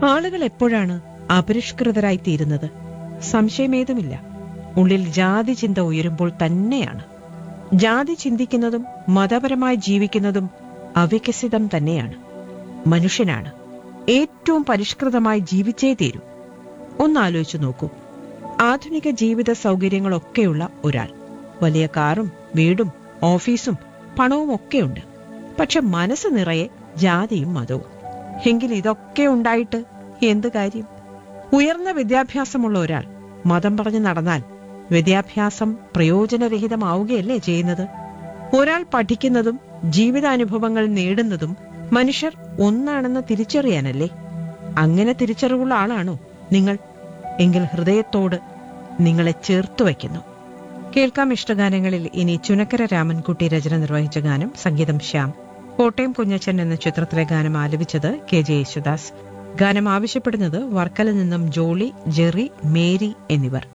ആളുകൾ എപ്പോഴാണ് അപരിഷ്കൃതരായി തീരുന്നത് സംശയമേതുമില്ല ഉള്ളിൽ ജാതി ചിന്ത ഉയരുമ്പോൾ തന്നെയാണ് ജാതി ചിന്തിക്കുന്നതും മതപരമായി ജീവിക്കുന്നതും അവികസിതം തന്നെയാണ് മനുഷ്യനാണ് ഏറ്റവും പരിഷ്കൃതമായി ജീവിച്ചേ തീരൂ ഒന്നാലോചിച്ചു നോക്കൂ ആധുനിക ജീവിത സൗകര്യങ്ങളൊക്കെയുള്ള ഒരാൾ വലിയ കാറും വീടും ഓഫീസും പണവും ഒക്കെയുണ്ട് പക്ഷെ മനസ്സ് നിറയെ ജാതിയും മതവും എങ്കിൽ ഇതൊക്കെ ഉണ്ടായിട്ട് എന്ത് കാര്യം ഉയർന്ന വിദ്യാഭ്യാസമുള്ള ഒരാൾ മതം പറഞ്ഞു നടന്നാൽ വിദ്യാഭ്യാസം പ്രയോജനരഹിതമാവുകയല്ലേ ചെയ്യുന്നത് ഒരാൾ പഠിക്കുന്നതും ജീവിതാനുഭവങ്ങൾ നേടുന്നതും മനുഷ്യർ ഒന്നാണെന്ന് തിരിച്ചറിയാനല്ലേ അങ്ങനെ തിരിച്ചറിവുള്ള ആളാണോ നിങ്ങൾ എങ്കിൽ ഹൃദയത്തോട് നിങ്ങളെ ചേർത്തു വയ്ക്കുന്നു കേൾക്കാം ഇഷ്ടഗാനങ്ങളിൽ ഇനി ചുനക്കര രാമൻകുട്ടി രചന നിർവഹിച്ച ഗാനം സംഗീതം ശ്യാം കോട്ടയം കുഞ്ഞച്ചൻ എന്ന ചിത്രത്തിലെ ഗാനം ആലപിച്ചത് കെ ജെ യേശുദാസ് ഗാനം ആവശ്യപ്പെടുന്നത് വർക്കല നിന്നും ജോളി ജെറി മേരി എന്നിവർ